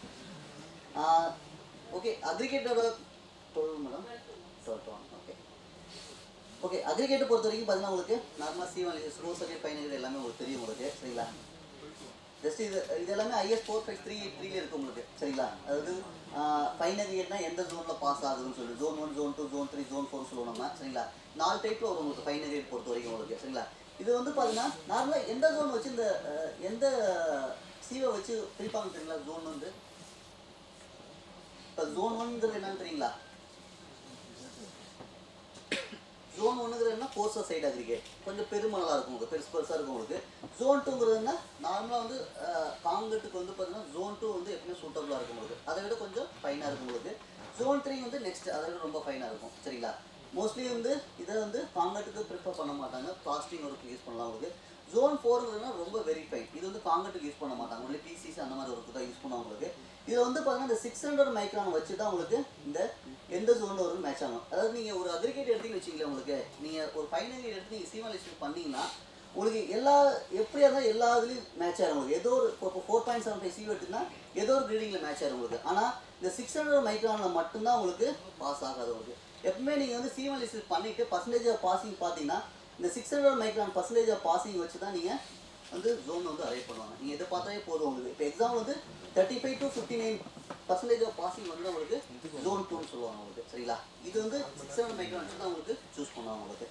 okay அக்ரிகேட்டோட twelve madam twelve one okay okay அக்ரிகேட்டை பொறுத்த வரைக்கும் பார்த்தீங்கன்னா உங்களுக்கு நார்மலாக சீவன் ஸ்லோ சர்க்கிட் ஃபைனல் எல்லாமே உங்களுக்கு தெரியும் உங்களுக்கு சரிங்களா ஜஸ்ட் இது இது எல்லாமே ஐஎஸ் ஃபோர் ஃபைவ் த்ரீ த்ரீல இருக்கு உங்களுக்கு சரிங்களா அதாவது ஃபைன் அக்ரிகேட்னா எந்த ஜோனில் பாஸ் ஆகுதுன்னு சொல்லி zone one zone two zone three zone four சொல்லுவோம் நம்ம சரிங்களா நாலு டைப்பில் வரும் உங்களுக்கு ஃபைன் அக்ரிகேட் பொறுத்த வரைக்கும் உங்களுக்கு சரிங்களா இது வந்து பார்த்தீங்கன்னா நார்மலாக எந்த ஜோன் வச்சு இந்த அஹ், எந்த சீவை வச்சு பிரிப்பாங்க தெரியுங்களா ஜோன் வந்து இப்போ ஜோன் ஒன்ங்கிறது என்னன்னு தெரியுங்களா ஜோன் ஒன்றுங்கிறதுனா கோர்சர் சைடு அக்ரிகேட் கொஞ்சம் பெருமளவாக இருக்கும் உங்களுக்கு பெருசு பெருசாக இருக்கும் உங்களுக்கு ஜோன் டூங்கிறதுனா நார்மலாக வந்து காங்கிரட்டுக்கு வந்து பார்த்தீங்கன்னா ஜோன் டூ வந்து எப்பவுமே சூட்டபுளாக இருக்கும் உங்களுக்கு அதை விட கொஞ்சம் ஃபைனாக இருக்கும் உங்களுக்கு ஜோன் த்ரீ வந்து நெக்ஸ்ட் அதை விட ரொம்ப ஃபைனாக இருக்கும் சரிங்களா மோஸ்ட்லி வந்து இதை வந்து காங்கிரட்டுக்கு ப்ரிஃபர் பண்ண மாட்டாங்க பிளாஸ்டிங் ஒர்க்கு யூஸ் பண்ணலாம் உங்களுக்கு ஜோன் ஃபோருங்கிறதுனா ரொம்ப வெரி ஃபைன் இது வந்து காங்கிரட்டுக்கு யூஸ் பண்ண மாட்டாங்க ஒன்லி பிசிசி அந்த மாதிரி ஒர்க்கு தான் யூஸ் பண்ணுவாங்க உங்களுக்கு இதில் வந்து பார்த்தீங்கன்னா இந்த சிக்ஸ் ஹண்ட்ரட் மைக்ரான் வச்சு தான் உங்களுக்கு இந்த எந்த ஜோனில் வரும் மேட்ச் ஆகும் அதாவது நீங்கள் ஒரு அக்ரிகேட் எடுத்தீங்கன்னு வச்சுங்களேன் உங்களுக்கு நீங்கள் ஒரு ஃபைனல் எடுத்து நீங்கள் சீமாலிஸ்ட் பண்ணீங்கன்னா உங்களுக்கு எல்லா எப்படியா இருந்தாலும் எல்லா இதுலேயும் மேட்ச் ஆகும் உங்களுக்கு ஏதோ ஒரு இப்போ four point seven five sieve எடுத்துன்னா ஏதோ ஒரு கிரீடிங்கில் மேட்ச் ஆகும் உங்களுக்கு ஆனால் இந்த சிக்ஸ் ஹண்ட்ரட் மைக்ரானில் மட்டும்தான் உங்களுக்கு பாஸ் ஆகாது உங்களுக்கு எப்பவுமே நீங்கள் வந்து சீமாலிஸ்ட் பண்ணிவிட்டு பர்சன்டேஜ் ஆஃப் பாசிங் பார்த்தீங்கன்னா இந்த six hundred micron percentage of passing வச்சு தான் நீங்கள் வந்து ஜோன் வந்து அரைவ் பண்ணுவாங்க நீங்கள் இதை பார்த்தாலே போதும் உங்களுக்கு இப்போ எக்ஸாம் வந்து thirty five to fifty nine percentage of passing வந்து உங்களுக்கு ஜோன் டூன்னு சொல்லுவாங்க உங்களுக்கு சரிங்களா இது வந்து சிக்ஸ் ஹண்ட்ரட் மைக்ரான் வச்சு தான் உங்களுக்கு சூஸ் பண்ணுவாங்க உங்களுக்கு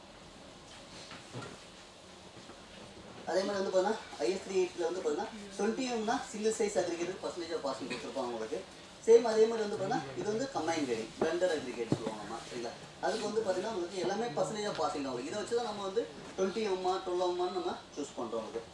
அதே மாதிரி வந்து பார்த்தீங்கன்னா ஐஎஸ் த்ரீ எயிட்டில் வந்து பார்த்தீங்கன்னா டுவெண்ட்டி எம்னா single size aggregate percentage of passing கொடுத்துருப்பாங்க உங்களுக்கு சேம் அதே மாதிரி வந்து பார்த்தீங்கன்னா இது வந்து கம்பைன் கிரேடிங் பிளண்டர் அக்ரிகேட் சொல்லுவாங்க நம்ம சரிங்களா அதுக்கு வந்து பார்த்தீங்கன்னா உங்களுக்கு எல்லாமே பர்சன்டேஜ் ஆஃப் பாசிங் தான் வரும் இதை வச்சு தான் நம்ம வந்து டுவெண்ட்டி எம்மா டுவெல் எம்மான்னு நம்ம சூஸ் பண்ணுறோம் உங்களுக்கு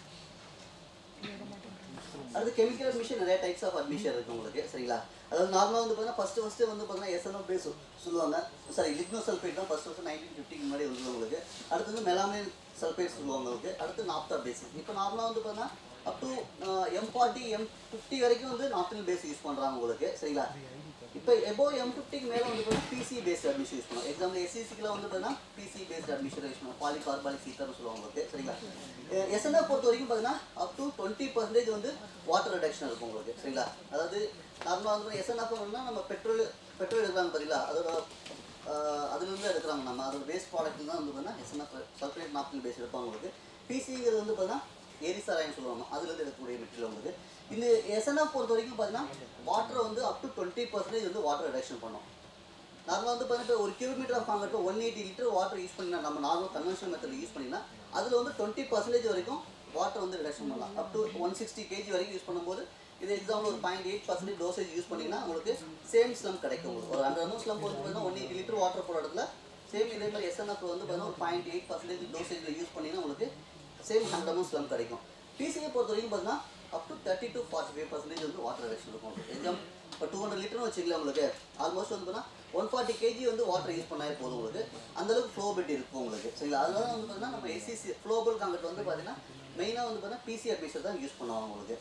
அடுத்து கெமிக்கல் அட்மிஷன் நிறைய டைப்ஸ் ஆஃப் அட்மிஷன் இருக்கு உங்களுக்கு சரிங்களா அதாவது நார்மலாக வந்து பார்த்தீங்கன்னா ஃபஸ்ட்டு ஃபஸ்ட்டு வந்து பார்த்தீங்கன்னா எஸ்என்ஓ பேஸ் சொல்லுவாங்க சாரி லிக்னோ சல்ஃபேட் தான் ஃபஸ்ட் ஃபஸ்ட்டு நைன்டீன் ஃபிஃப்டிக்கு முன்னாடி வந்து உங்களுக்கு அடுத்து வந்து மெலாமின் சல்ஃபேட் சொல்லுவாங்க உங்களுக்கு அடுத்து நாப்தா பேஸ் இப்போ நார்மலாக வந்து பார்த்தீங்கன்னா up to M forty M fifty வரைக்கும் வந்து நாப்தில் பேஸ் யூஸ் பண்ணுறாங்க உங்களுக்கு சரிங்களா இப்போ எபோ எம் ஃபிஃப்டிக்கு மேலே வந்து பார்த்தீங்கன்னா பிசி பேஸ்ட் அட்மிஷன் யூஸ் பண்ணுவோம் எக்ஸாம்பிள் எஸ்சிசிக்கெலாம் வந்து பார்த்தீங்கன்னா பிசி பேஸ்ட் அட்மிஷன் யூஸ் பண்ணுவோம் பாலி கார்பாலிக் சீத்தர்னு சொல்லுவாங்க உங்களுக்கு சரிங்களா எஸ்என்ஆ பொறுத்த வரைக்கும் பார்த்தீங்கன்னா அப் டு டுவெண்ட்டி பர்சன்டேஜ் வந்து வாட்டர் ரிடக்ஷன் இருக்கும் உங்களுக்கு சரிங்களா அதாவது நார்மலாக வந்து எஸ்என்ஆஃப் பண்ணணும்னா நம்ம பெட்ரோல் பெட்ரோல் எடுக்கிறாங்க பார்த்தீங்களா அதோட ஆஹ் அதுலேருந்து எடுக்கிறாங்க நம்ம அதோட பேஸ்ட் ப்ராடக்ட் தான் வந்து பார்த்தீங்கன்னா எஸ்என்எஃப் சல்ஃபேட் நாப்தில் பேஸ் எடுப்பாங்க உங்களுக்கு பிசிங்கிறது வந்து பார்த்தீங்கன்னா எரிசாராயம் சொல்லுவாங்க அதுலேருந்து எடுக்கக்கூடிய மெட்டீரியல் உங்களுக்கு இந்த எஸ்என்எஃப் பொறுத்த வரைக்கும் பார்த்தீங்கன்னா வாட்டரை வந்து அப் டு டுவெண்ட்டி பர்சன்டேஜ் வந்து வாட்டர் ரிடக்ஷன் பண்ணும் நார்மலாக வந்து பார்த்தீங்கன்னா ஒரு kilometer of concrete one eighty liter water use பண்ணினா நம்ம நார்மல் கன்வென்ஷனல் மெத்தட் யூஸ் பண்ணினா அதில் வந்து டுவெண்ட்டி பர்சன்டேஜ் வரைக்கும் வாட்டர் வந்து ரிடக்ஷன் பண்ணலாம் up to one sixty KG வரைக்கும் யூஸ் பண்ணும்போது இது எக்ஸாம்பிள் ஒரு point eight percentage dosage use பண்ணிங்கன்னா உங்களுக்கு சேம் ஸ்லம் கிடைக்கும் உங்களுக்கு ஒரு ஹண்ட்ரட் எம்எல் ஸ்லம் வந்து பார்த்தீங்கன்னா ஒன் எயிட்டி லிட்டர் வாட்டர் போகிற இடத்துல சேம் இதே மாதிரி எஸ்என்எஃப் வந்து பார்த்தீங்கன்னா ஒரு பாயிண்ட் எயிட் பர்சன்டேஜ் டோசேஜில் யூஸ் பண்ணிங்கன்னா உங்களுக்கு சேம் ஹண்ட்ரட் எம்எல் ஸ்லம் கிடைக்கும் பிசியை பொறுத்த வரைக்கும் பார்த்தீங்கன்னா up to thirty to forty five percentage வந்து வாட்டர் ரிடக்ஷன் இருக்கும் உங்களுக்கு எக்ஸாம் இப்போ டூ ஹண்ட்ரட் லிட்டர்னு வச்சுக்கலாம் உங்களுக்கு ஆல்மோஸ்ட் வந்து பார்த்தீங்கன்னா ஒன் ஃபார்ட்டி கேஜி வந்து வாட்டர் யூஸ் பண்ணாலே போதும் உங்களுக்கு அந்தளவுக்கு ஃப்ளோபிலிட்டி இருக்கும் உங்களுக்கு சரிங்களா அதனால வந்து பார்த்தீங்கன்னா நம்ம எஸ்சிசி ஃப்ளோபல் காங்கிரட் வந்து பார்த்தீங்கன்னா மெயினாக வந்து பார்த்தீங்கன்னா பிசிஆர் பேஸர் தான் யூஸ் பண்ணுவாங்க உங்களுக்கு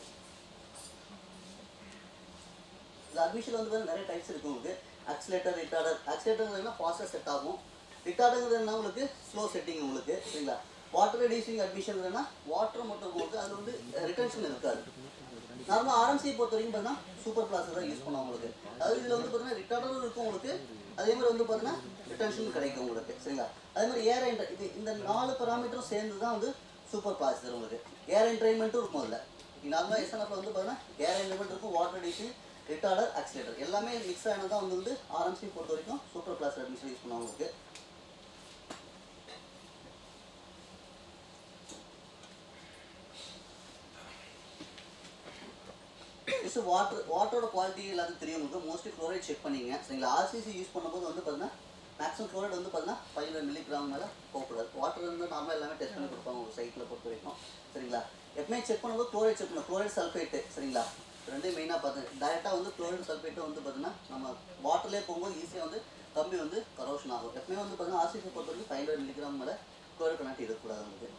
இந்த அட்மிஷன் வந்து பார்த்தீங்கன்னா நிறைய டைப்ஸ் இருக்கு உங்களுக்கு அக்சிலேட்டர் ரிட்டார்டர் அக்சிலேட்டர்னா ஃபாஸ்ட்டாக செட் ஆகும் ரிட்டார்டுங்கிறதுனா உங்களுக்கு ஸ்லோ செட்டிங் உங்களுக்கு சரிங்களா வாட்டர் ரெடியூசிங் அட்மிஷன் வாட்டர் மட்டும் உங்களுக்கு அது வந்து ரிட்டன்ஷன் இருக்காது நார்மலாக ஆர்எம்சி பொறுத்த வரைக்கும் பார்த்தீங்கன்னா சூப்பர் பிளாஸ் தான் யூஸ் பண்ணுவாங்க உங்களுக்கு அதாவது இதில் வந்து பார்த்தீங்கன்னா ரிட்டார்டரும் இருக்கும் உங்களுக்கு அதே மாதிரி வந்து பார்த்தீங்கன்னா ரிட்டன்ஷன் கிடைக்கும் உங்களுக்கு சரிங்களா அதே மாதிரி ஏர் என்ட்ரை இது இந்த நாலு பராமீட்டரும் சேர்ந்து தான் வந்து சூப்பர் பிளாஸ் தரும் உங்களுக்கு ஏர் என்ட்ரைன்மெண்ட்டும் இருக்கும் அதில் நார்மலாக எஸ்என்எஃப்ல வந்து பார்த்தீங்கன்னா ஏர் என்ட்ரைன்மெண்ட் இருக்கும் வாட்டர் ரெடியூஷன் ரிட்டார்டர் ஆக்சிலேட்டர் எல்லாமே மிக்ஸ் ஆனது தான் வந்து வந்து ஆர்எம்சி பொறுத்த வரைக்கும் சூப்பர் பிளாஸ் அட்மிஷன் யூஸ் பண்ணுவாங்க உங்களுக்கு ஜஸ்ட் வாட்டர் வாட்டரோட குவாலிட்டி எல்லாத்துக்கும் தெரியும் உங்களுக்கு மோஸ்ட்லி குளோரைட் செக் பண்ணீங்க சரிங்களா ஆர்சிசி யூஸ் பண்ணும்போது வந்து பார்த்தீங்கன்னா மேக்ஸிமம் குளோரைட் வந்து பார்த்தீங்கன்னா ஃபைவ் ஹண்ட்ரட் மில்லி கிராம் மேலே போகக்கூடாது வாட்டர் வந்து நார்மலாக எல்லாமே டெஸ்ட் பண்ணி கொடுப்பாங்க உங்கள் சைட்டில் பொறுத்த வரைக்கும் சரிங்களா எப்பவுமே செக் பண்ணும்போது குளோரைட் செக் பண்ணணும் குளோரைட் சல்ஃபேட்டு சரிங்களா ரெண்டே மெயினாக பார்த்து டேரெக்டாக வந்து குளோரைட் சல்ஃபேட்டு வந்து பார்த்தீங்கன்னா நம்ம வாட்டர்லேயே போகும்போது ஈஸியாக வந்து கம்பி வந்து கரோஷன் ஆகும் எப்பவுமே வந்து பார்த்தீங்கன்னா ஆர்சிசி பொறுத்த வரைக்கும் ஃபைவ் ஹண்ட்ரட் மில்லி கிராம் மேலே குளோரைட் கனாட்டி இருக்கக்கூடாது உங்களுக்கு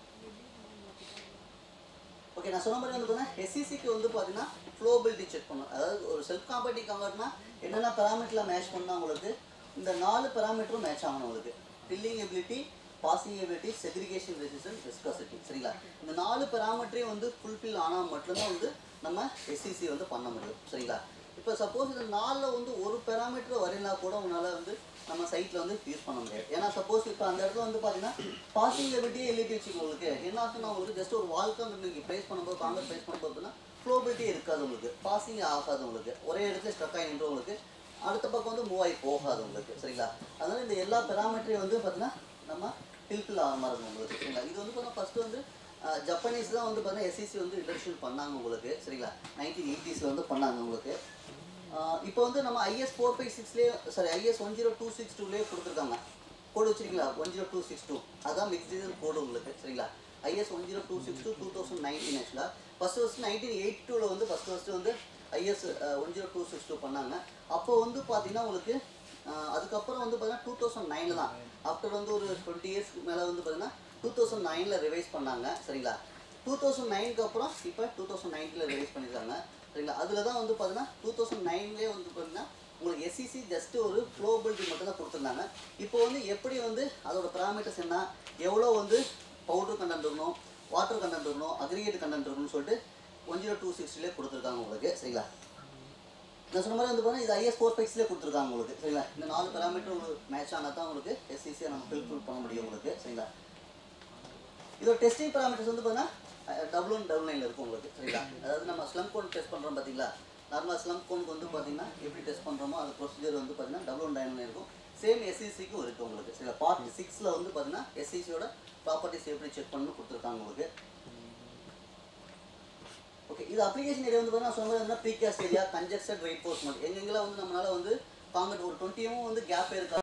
ஓகே நான் சொன்ன மாதிரி வந்து பார்த்தீங்கன்னா எஸ்சிசிக்கு வந்து பார்த்தீங்கன்னா ஃப்ளோபிலிட்டி செக் பண்ணணும் அதாவது ஒரு செல்ஃப் காம்பேட்டிவ் கவர்னா என்னென்ன பராமீட்டரில் மேட்ச் பண்ணால் உங்களுக்கு இந்த நாலு பராமீட்டரும் மேட்ச் ஆகணும் உங்களுக்கு filling ability passing ability segregation resistance viscosity சரிங்களா இந்த நாலு பராமீட்டரையும் வந்து ஃபுல்ஃபில் ஆனால் மட்டும்தான் வந்து நம்ம எஸ்சிசி வந்து பண்ண முடியும் சரிங்களா இப்போ சப்போஸ் இந்த நாலில் வந்து ஒரு பெராமீட்டர் வரையினா கூட உங்களால் வந்து நம்ம சைட்டில் வந்து யூஸ் பண்ண முடியாது ஏன்னா சப்போஸ் இப்போ அந்த இடத்துல வந்து பார்த்தீங்கன்னா பாசிங் எபிலிட்டியே எழுதி வச்சுக்கோங்க உங்களுக்கு என்ன ஆகுதுன்னா உங்களுக்கு ஜஸ்ட் ஒரு வால்க்கம் நீங்கள் ப்ளேஸ் பண்ணும்போது காங்கிரஸ் ப்ளேஸ் பண்ணும்போதுன்னா ஃப்ளோபிலிட்டி இருக்காது உங்களுக்கு பாசிங் ஆகாது உங்களுக்கு ஒரே இடத்துல ஸ்ட்ரக் ஆகி நின்று உங்களுக்கு அடுத்த பக்கம் வந்து மூவ் ஆகி போகாது உங்களுக்கு சரிங்களா அதனால இந்த எல்லா பெராமீட்டரையும் வந்து பார்த்தீங்கன்னா நம்ம ஃபில்ஃபில் ஆக மாதிரி இருக்கும் உங்களுக்கு சரிங்களா இது வந்து பார்த்தீங்கன்னா ஃபஸ்ட்டு வந்து அஹ், ஜப்பனீஸ் தான் வந்து பார்த்தீங்கன்னா எஸ்சிசி வந்து இன்ட்ரடியூஷன் பண்ணாங்க உங்களுக்கு சரிங்களா நைன்டீன் எயிட்டிஸில் வந்து பண்ணாங்க உங்களுக்கு ஆஹ் இப்போ வந்து நம்ம IS four five six sorry IS one zero two six டூலேயே கொடுத்துருக்காங்க கோடு வச்சிருக்கீங்களா one zero two six two அதான் மிக்ஸ்டு கோடு உங்களுக்கு சரிங்களா IS one zero two six two two thousand nineteen ஆக்சுவலாக ஃபஸ்ட்டு ஃபஸ்ட்டு நைன்டீன் எயிட் டூவில் வந்து first first வந்து IS one zero two six two பண்ணாங்க அப்போ வந்து பார்த்தீங்கன்னா உங்களுக்கு ஆஹ் அதுக்கப்புறம் வந்து பார்த்தீங்கன்னா டூ தௌசண்ட் நைனில் தான் ஆஃப்டர் வந்து ஒரு டுவெண்ட்டி இயர்ஸ்க்கு மேலே வந்து பார்த்தீங்கன்னா டூ தௌசண்ட் நைனில் ரிவைஸ் பண்ணாங்க சரிங்களா டூ தௌசண்ட் நைனுக்கு அப்புறம் இப்போ டூ தௌசண்ட் நைன்ட்டில் ரிவைஸ் பண்ணியிருக்காங்க சரிங்களா அதில் தான் வந்து பார்த்தீங்கன்னா டூ தௌசண்ட் நைன்லேயே வந்து பார்த்தீங்கன்னா உங்களுக்கு எஸ்சிசி ஜஸ்ட் ஒரு ஃப்ளோபிலிட்டி மட்டும் தான் கொடுத்துருந்தாங்க இப்போ வந்து எப்படி வந்து அதோட பராமீட்டர்ஸ் என்ன எவ்வளோ வந்து பவுடர் கண்டென்ட் இருக்கணும் வாட்டர் கண்டென்ட் இருக்கணும் அக்ரிகேட் கண்டென்ட் இருக்கணும்னு சொல்லிட்டு ஒன் ஜீரோ டூ சிக்ஸ்டிலே கொடுத்துருக்காங்க உங்களுக்கு சரிங்களா நான் சொன்ன மாதிரி வந்து பார்த்தீங்கன்னா இது ஐஎஸ் ஃபோர் ஃபைவ்ஸ்லேயே கொடுத்துருக்காங்க உங்களுக்கு சரிங்களா இந்த நாலு பேராமீட்டர் உங்களுக்கு மேட்ச் ஆனால் தான் உங்களுக்கு எஸ்சிசியாக நம்ம ஃபில்ஃபில் பண்ண முடியும் உங்களுக்கு சரிங்களா இதோட டெஸ்டிங் பேராமீட்டர்ஸ் வந்து பார்த்தீங்கன்னா டபுள் ஒன் டபுள் நைனில் இருக்கும் உங்களுக்கு சரிங்களா அதாவது நம்ம ஸ்லம் கோன் டெஸ்ட் பண்ணுறோம் பார்த்தீங்களா நார்மலாக ஸ்லம் கோனுக்கு வந்து பார்த்தீங்கன்னா எப்படி டெஸ்ட் பண்ணுறோமோ அது ப்ரொசீஜர் வந்து பார்த்தீங்கன்னா டபுள் ஒன் நைன் இருக்கும் சேம் எஸ்சிசிக்கும் இருக்குது உங்களுக்கு சரிங்களா பார்ட் சிக்ஸில் வந்து பார்த்தீங்கன்னா எஸ்சிசியோட ப்ராப்பர்ட்டிஸ் எப்படி செக் பண்ணணும் கொடுத்துருக்காங்க உங்களுக்கு ஓகே இது அப்ளிகேஷன் ஏரியா வந்து பார்த்தீங்கன்னா சொன்னது ப்ரீகாஸ்ட் ஏரியா கன்ஜெக்ஷன் ரெயின்ஃபோர்ஸ்மெண்ட் எங்கெங்கெல்லாம் வந்து நம்மளால வந்து காங்கிரட் ஒரு டுவெண்ட்டியும் வந்து கேப் இருக்கா